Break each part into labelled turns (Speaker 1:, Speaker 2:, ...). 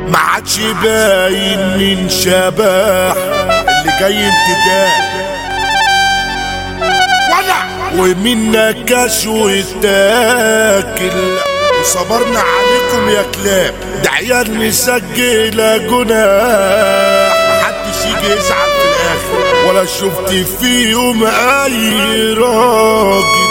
Speaker 1: ما عادش باين مين شبح اللي جاي انتداء ولع ومين نكش واتاكل وصبرنا عليكم يا كلاب ده عيال مسجلة جناح محدش يجي يزعل في الاخر ولا شفت فيهم اي راجل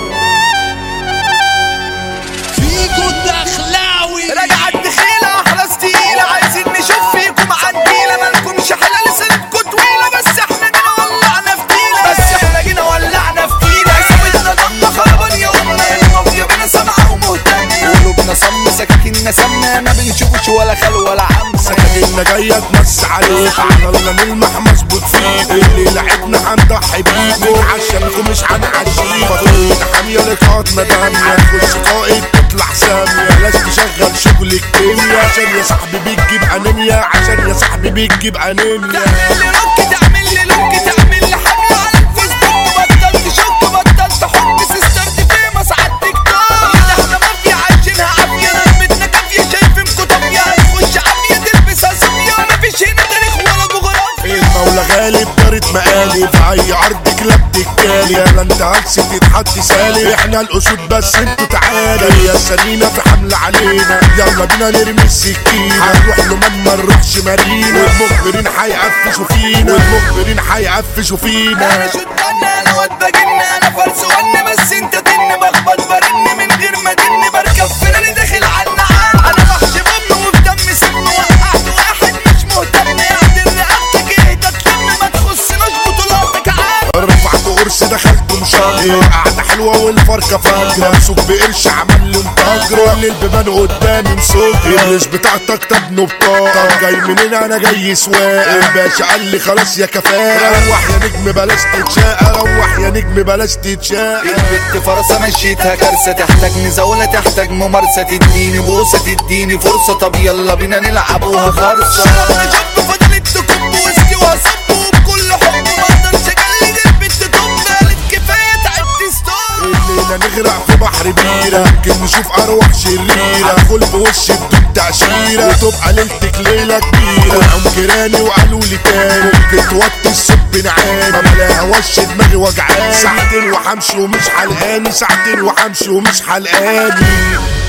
Speaker 2: فيكو الدخلاوي
Speaker 3: راجع الدخيلة خلاص تقيلة عايزين نشوف فيكم عنديلة مالكمش حلال سنتكم طويلة بس احنا جينا ولعنا في تيلة بس احنا جينا ولعنا في تيلة سويتنا ضمة خربان يا أمة المافيا بينا سامعة ومهتمة قلوبنا صم سكاكيننا سمنة ما بنشوفش ولا خال ولا عم
Speaker 1: سكاكيننا جاية تمس عليك عملنا نلمح مظبوط فيك اللي لعبنا هنضحي بيكم عشانكم مش هنعشيك فاضلين حامية لقاءاتنا دامية تخش قائد تطلع سامية لاش تشغل شغل الكيميا عشان يا صاحبي بتجيب انيميا عشان يا صاحبي بتجيب انيميا
Speaker 3: تعمل لي لوك تعمل لي لوك تعمل لي حملة على الفيسبوك بطلت شك بطلت حب سيسترت فيمس على التيك توك ده احنا مافيا عايشينها عافية رمتنا كافية شايفينكوا طافية هنخش عافية تلبسها صافية مفيش هنا تاريخ ولا جغرافيا
Speaker 1: المولى غالب دارت مقالب اي عرض كلاب تتكالي لا انت هلس تتحط سالب احنا الاسود بس انتوا تعالى يا سلينا في حملة علينا يلا بينا نرمي السكينة هنروح لمن ما نروحش مارينا والمخبرين هيقفشوا فينا والمخبرين هيقفشوا
Speaker 3: انا
Speaker 1: فينا
Speaker 3: شدنا انا واد بجن انا فرس ون بس انت تن بخبط برن من غير ما تن بركب فيني داخل على النعام انا وحش بم وفي دم سم وقعت واحد مش مهتم يعدل رقبتك اهدى تلم ما تخصناش بطولاتك عام
Speaker 1: رفعت قرص دخلت مشاهير قعدة حلوة والفركة فاجرة مسوك بقرش عمل لي مطاجرة كل البيبان قدامي مسوكة الريش بتاعتك تبنوا بطاقة طب جاي منين انا جاي سواق الباشا قال لي خلاص يا كفاءة روح يا نجم بلاش تتشاقى روح يا نجم بلاش تتشاقى
Speaker 3: البت فرصة مشيتها كارثة تحتاج مزاولة تحتاج ممارسة تديني بوسة تديني فرصة طب يلا بينا نلعبوها خرصة انا شاب فضلت تكب ويسكي وهصب وبكل حب ما اقدرش اجلد البت طب قالت كفاية تعبت ستوب
Speaker 1: الليلة نغرق في بحر بيرة يمكن نشوف أرواح شريرة هدخل بوش بدون تأشيرة وتبقى ليلتك ليلة كبيرة وقعوا جيراني وقالوا لي تاني ممكن توطي الصب نعاني ما بلاها وش دماغي وجعاني ساعتين وحمشي ومش حلقاني ساعتين وحمشي ومش حلقاني